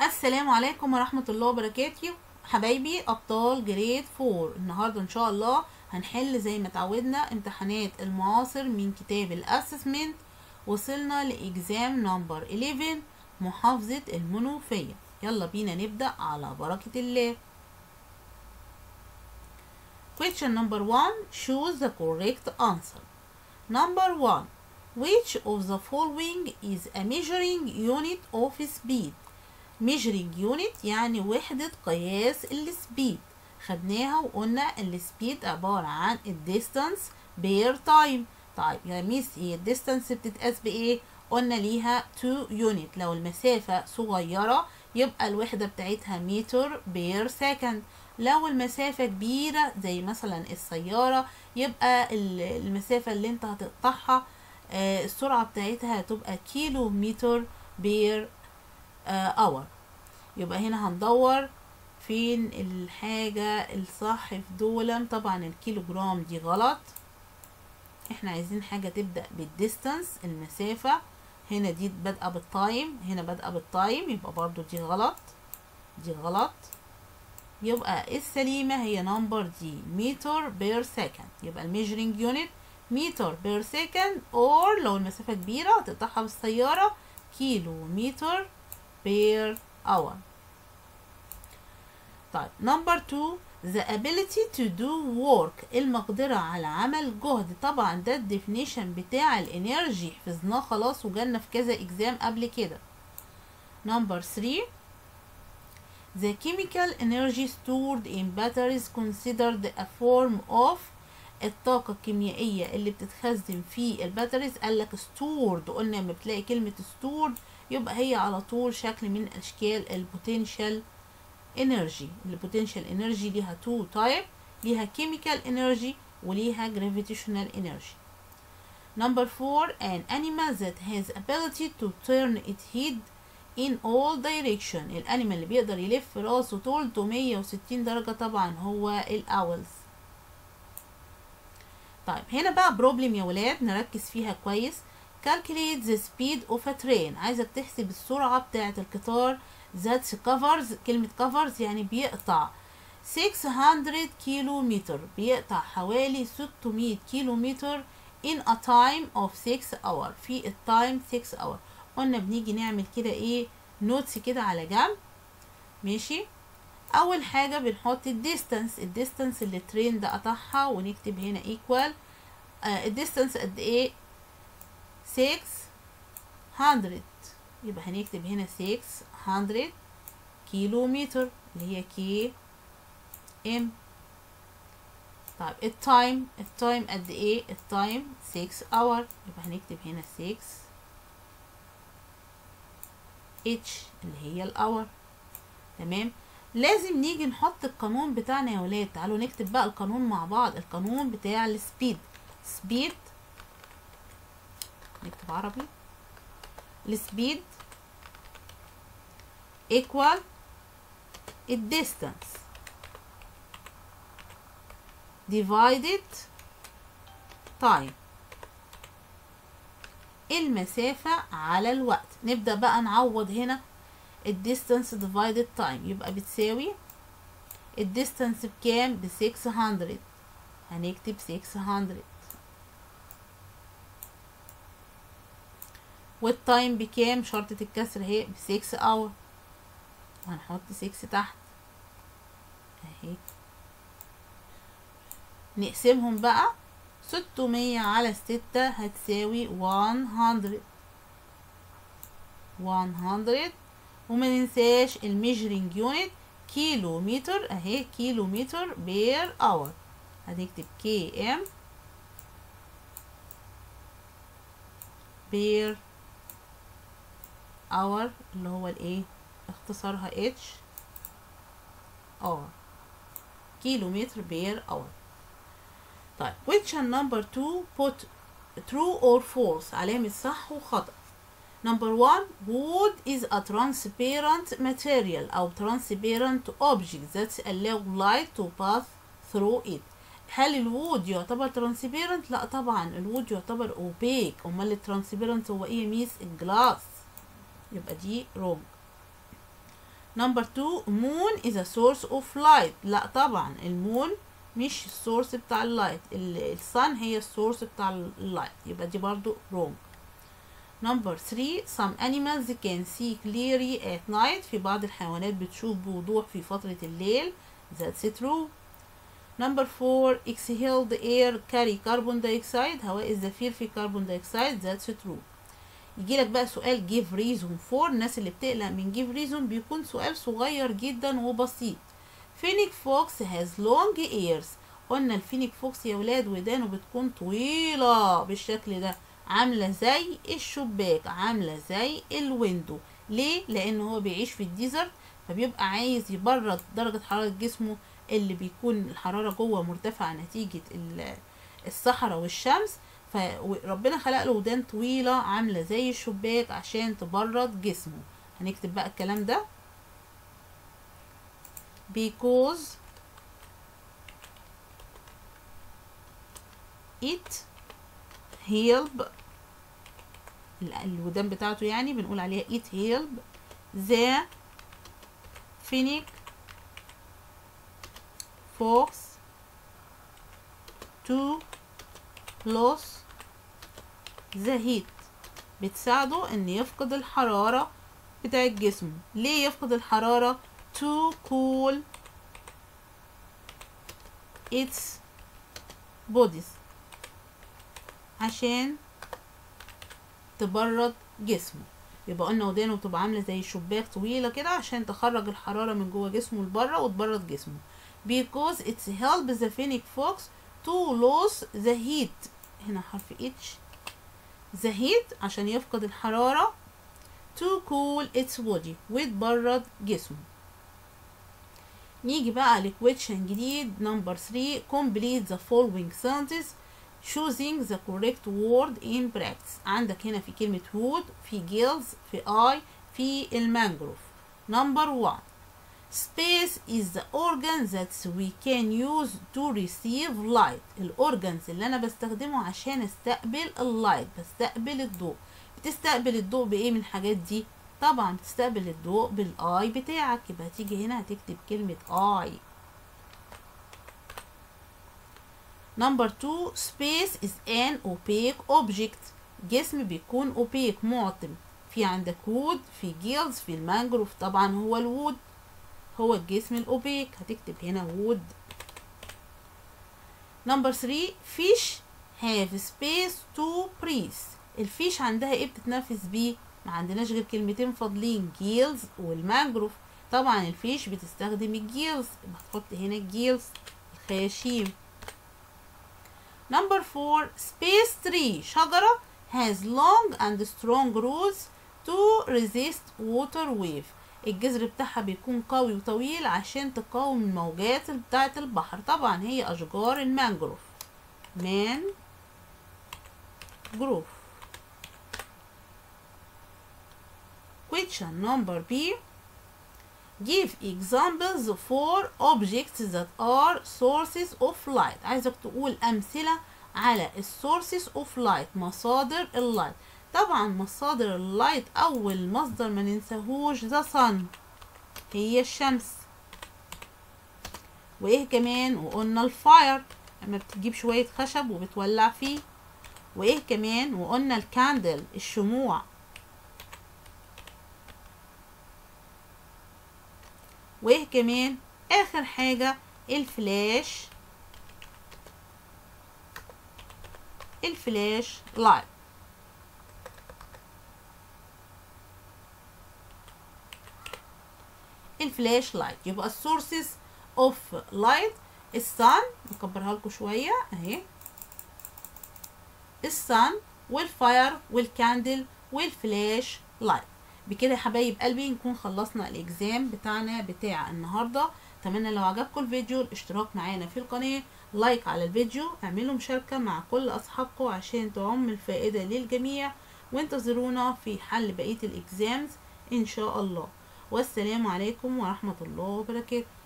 السلام عليكم ورحمة الله وبركاته حبايبي أبطال جريد فور النهاردة إن شاء الله هنحل زي ما اتعودنا امتحانات المعاصر من كتاب الأسسمنت وصلنا لإجزام نمبر 11 محافظة المنوفية يلا بينا نبدأ على بركة الله Question number one choose the correct answer Number one Which of the following is a measuring unit of speed measuring unit يعني وحدة قياس السبيد خدناها وقلنا السبيد عبارة عن الديستانس بير تايم طيب يا ميس هي الديستانس بتتقاس بايه قلنا ليها 2 يونت لو المسافة صغيرة يبقى الوحدة بتاعتها متر بير سكند لو المسافة كبيرة زي مثلا السيارة يبقى المسافة اللي انت هتقطعها آه السرعة بتاعتها هتبقى كيلو متر بير اور يبقى هنا هندور فين الحاجة الصح في دول طبعا الكيلو جرام دي غلط احنا عايزين حاجة تبدأ بالديستانس المسافة هنا دي بادئة بالتايم هنا بادئة بالتايم يبقى برضو دي غلط دي غلط يبقى السليمة هي نمبر دي متر بير سكند يبقى الميجرينج يونت متر بير سكند اور لو المسافة كبيرة هتقطعها بالسيارة كيلو متر بير hour طيب نمبر 2 the ability to do work المقدرة على عمل جهد طبعا ده الديفينيشن بتاع الانرجي حفظناه خلاص وجالنا في كذا اكزام قبل كده نمبر 3 the chemical energy stored in batteries considered a form of الطاقة الكيميائية اللي بتتخزن في الباتريز قالك stored قلنا لما بتلاقي كلمة stored يبقى هي على طول شكل من اشكال البوتنشال انرجي البوتنشال انرجي ليها تو تايب ليها كيميكال انرجي وليها gravitational energy number four an animal that has ability to turn its head in all direction الانيمال اللي بيقدر يلف راسه 360 درجة طبعا هو الاولز طيب هنا بقى بروبلم يا ولاد نركز فيها كويس calculate the speed of a train عايزك تحسب السرعة بتاعة القطار that covers كلمة covers يعني بيقطع 600 كيلو متر بيقطع حوالي 600 كيلو متر in a time of 6 hour في التايم 6 hour قلنا بنيجي نعمل كده ايه نوتس كده على جنب ماشي اول حاجة بنحط الديستانس الديستانس اللي الترين ده قطعها ونكتب هنا equal آه الديستانس قد ايه 600 يبقى هنكتب هنا 600 كيلو متر اللي هي كي ام طيب التايم التايم قد ايه التايم 6 اور يبقى هنكتب هنا 6 اتش اللي هي الاور تمام لازم نيجي نحط القانون بتاعنا يا ولاد تعالوا نكتب بقى القانون مع بعض القانون بتاع السبيد سبيد نكتب عربي السبيد equal الديستانس divided time المسافة على الوقت نبدأ بقى نعوض هنا الديستانس divided time يبقى بتساوي الديستانس بكام ب 600 هنكتب 600 والتايم بكام شرطة الكسر اهي ب 6 اور وهنحط 6 تحت اهي نقسمهم بقى 600 على 6 هتساوي 100 100 وما ننساش الميجرينج يونت كيلو متر اهي كيلو متر بير اور هنكتب كي ام بير اور اللي هو الايه اختصارها اتش اور كيلو متر بير اور طيب question number two put true or false علامة صح وخطأ number one wood is a transparent material أو transparent object that allow light to pass through it هل الوود يعتبر ترانسبيرنت لا طبعا الوود يعتبر اوبيك امال الترانسبيرنت هو ايه ميس الجلاس يبقى دي wrong نمبر 2 moon is a source of light لا طبعا المون مش السورس بتاع اللايت الصن هي السورس بتاع اللايت يبقى دي برضو wrong نمبر 3 some animals can see clearly at night في بعض الحيوانات بتشوف بوضوح في فترة الليل that's true نمبر 4 exhaled air carry carbon dioxide هواء الزفير فيه كربون دايوكسيد that's true يجي لك بقى سؤال give reason for الناس اللي بتقلق من give reason بيكون سؤال صغير جدا وبسيط فينيك فوكس has long ears قلنا الفينيك فوكس يا ولاد ودانه بتكون طويلة بالشكل ده عاملة زي الشباك عاملة زي الويندو ليه؟ لأن هو بيعيش في الديزرت فبيبقى عايز يبرد درجة حرارة جسمه اللي بيكون الحرارة جوه مرتفعة نتيجة الصحراء والشمس فربنا خلق له ودان طويلة عاملة زي الشباك عشان تبرد جسمه هنكتب بقى الكلام ده because it help الودان بتاعته يعني بنقول عليها it help the phoenix fox to lose the heat بتساعده ان يفقد الحرارة بتاعت جسمه ليه يفقد الحرارة to cool its bodies عشان تبرد جسمه يبقى قلنا ودانه بتبقى عامله زي شباك طويله كده عشان تخرج الحراره من جوه جسمه لبره وتبرد جسمه because it's help the phoenix fox to lose the heat هنا حرف H the heat عشان يفقد الحرارة to cool its body وتبرد جسمه نيجي بقى لكويشن جديد نمبر 3 complete the following sentences choosing the correct word in practice عندك هنا في كلمة wood في gills في eye في المانجروف نمبر 1 space is the organ that we can use to receive light الأورجنز اللي أنا بستخدمه عشان استقبل اللايت بستقبل الضوء بتستقبل الضوء بإيه من الحاجات دي طبعا بتستقبل الضوء بالاي بتاعك يبقى هتيجي هنا هتكتب كلمة اي نمبر 2 space is an opaque object جسم بيكون opaque معتم في عندك وود في جيلز في المانجروف طبعا هو الوود هو الجسم الاوبيك هتكتب هنا وود نمبر 3 fish have space to breathe الفيش عندها ايه بتتنفس بيه ما عندناش غير كلمتين فاضلين جيلز والمانجروف طبعا الفيش بتستخدم الجيلز هتحط هنا الجيلز الخياشيم نمبر 4 سبيس تري شجرة has long and strong roots to resist water wave الجذر بتاعها بيكون قوي وطويل عشان تقاوم الموجات بتاعة البحر طبعا هي أشجار المانجروف مان جروف Question number B Give examples for objects that are sources of light عايزك تقول أمثلة على sources of light مصادر اللايت طبعا مصادر اللايت أول مصدر ما ننساهوش the sun هي الشمس وإيه كمان وقلنا الفاير لما بتجيب شوية خشب وبتولع فيه وإيه كمان وقلنا الكاندل الشموع وايه كمان اخر حاجة الفلاش الفلاش لايت الفلاش لايت يبقى السورسز اوف لايت السان نكبرها لكم شوية اهي السان والفاير والكاندل والفلاش لايت بكده يا حبايب قلبي نكون خلصنا الاكزام بتاعنا بتاع النهارده اتمنى لو عجبكم الفيديو الاشتراك معانا في القناه لايك على الفيديو اعملوا مشاركه مع كل اصحابكم عشان تعم الفائده للجميع وانتظرونا في حل بقيه الاكزامز ان شاء الله والسلام عليكم ورحمه الله وبركاته